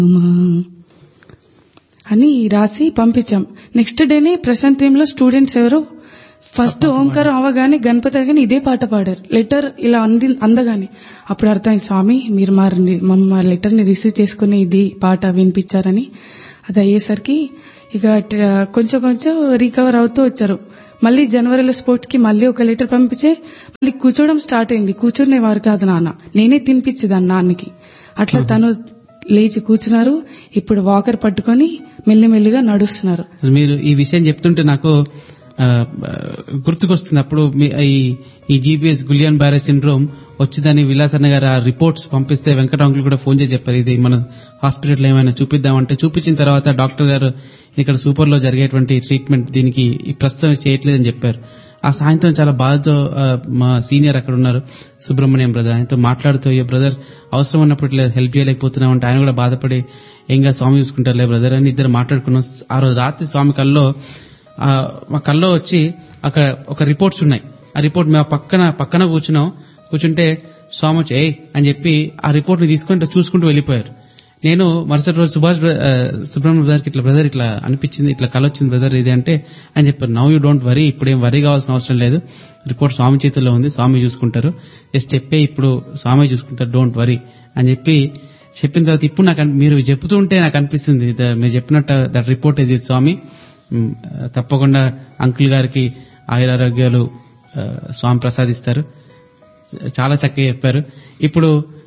అని రాసి పంపించాం నెక్స్ట్ డేనే ప్రశాంత్ లో స్టూడెంట్స్ ఎవరు ఫస్ట్ ఓంకారం అవగానే గణపతి అవగానే ఇదే పాట పాడారు లెటర్ ఇలా అంది అందగానే అప్పుడు అర్థమైంది స్వామి మీరు మా మా లెటర్ ని రిసీవ్ చేసుకుని ఇది పాట వినిపించారని అది అయ్యేసరికి ఇక ట- కొంచెం కొంచెం రికవర్ అవుతూ వచ్చారు మళ్ళీ జనవరిలో స్పోర్ట్స్ కి మళ్ళీ ఒక లెటర్ పంపించే మళ్ళీ కూర్చోవడం స్టార్ట్ అయింది కూర్చునేవారు కాదు నాన్న నేనే తినిపించేదాన్ని నాన్నకి అట్లా తను లేచి కూర్చున్నారు ఇప్పుడు వాకర్ పట్టుకొని మెల్లిమెల్లిగా నడుస్తున్నారు అసలు మీరు ఈ విషయం చెప్తుంటే నాకు ఆ, ఆ, గుర్తుకొస్తుంది అప్పుడు మీ- ఈ ఈ జీబీఎస్ గులియన్ బారే సిండ్రోమ్ వచ్చిందని విలాసన్న గారు ఆ రిపోర్ట్స్ పంపిస్తే వెంకట అంకుల్ కూడా ఫోన్ చేసి చెప్పారు ఇది మన హాస్పిటల్ ఏమైనా చూపిద్దామంటే చూపించిన తర్వాత డాక్టర్ గారు ఇక్కడ సూపర్ లో జరిగేటువంటి ట్రీట్మెంట్ దీనికి ఈ ప్రస్తుతం చేయట్లేదని చెప్పారు ఆ సాయంత్రం చాలా బాధతో ఆ, మా సీనియర్ అక్కడ ఉన్నారు సుబ్రహ్మణ్యం బ్రదర్ ఆయనతో మాట్లాడుతూ "అయ్యో బ్రదర్ అవసరం ఉన్నప్పుడు ఇట్లా హెల్ప్ చేయలేకపోతున్నాం అంటే ఆయన కూడా బాధపడి ఏంగా స్వామి చూసుకుంటారులే బ్రదర్ అని ఇద్దరు మాట్లాడుకున్నాం ఆ రోజు రాత్రి స్వామి కల్లో ఆ, మా కల్లో వచ్చి అక్కడ ఒక రిపోర్ట్స్ ఉన్నాయి ఆ రిపోర్ట్ మేము పక్కన పక్కన కూర్చున్నాం కూర్చుంటే స్వామి వచ్చి ఏయ్ అని చెప్పి ఆ రిపోర్ట్ ని తీసుకుంటూ ఇట్లా చూసుకుంటూ వెళ్ళిపోయారు నేను మరుసటి రోజు సుభాష్ బ్ర- ఆ, సుబ్రహ్మణ్యం బ్రదర్కి ఇట్లా బ్రదర్ ఇట్లా అనిపించింది ఇట్లా కల వచ్చింది బ్రదర్ ఇది అంటే అని చెప్పారు నవ్ యూ డోంట్ వరీ ఇప్పుడు ఏం వరీ కావాల్సిన అవసరం లేదు రిపోర్ట్ స్వామి చేతుల్లో ఉంది స్వామి చూసుకుంటారు జస్ట్ చెప్పే ఇప్పుడు స్వామి చూసుకుంటారు డోంట్ వరీ అని చెప్పి చెప్పిన తర్వాత ఇప్పుడు నాకు అన్- మీరు చెప్తూ ఉంటే నాకు అనిపిస్తుంది ద- మీరు చెప్పినట్టు that report is it Swami మ్, తప్పకుండా అంకుల్ గారికి ఆయురారోగ్యాలు ఆ, స్వామి ప్రసాదిస్తారు చాలా చక్కగా చెప్పారు ఇప్పుడు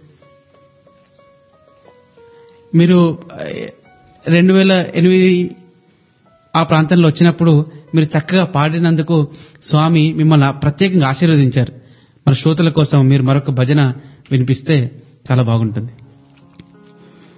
మీరు రెండు వేల ఎనిమిది ఆ ప్రాంతంలో వచ్చినప్పుడు మీరు చక్కగా పాడినందుకు స్వామి మిమ్మల్ని ప్రత్యేకంగా ఆశీర్వదించారు మన శ్రోతల కోసం మీరు మరొక భజన వినిపిస్తే చాలా బాగుంటుంది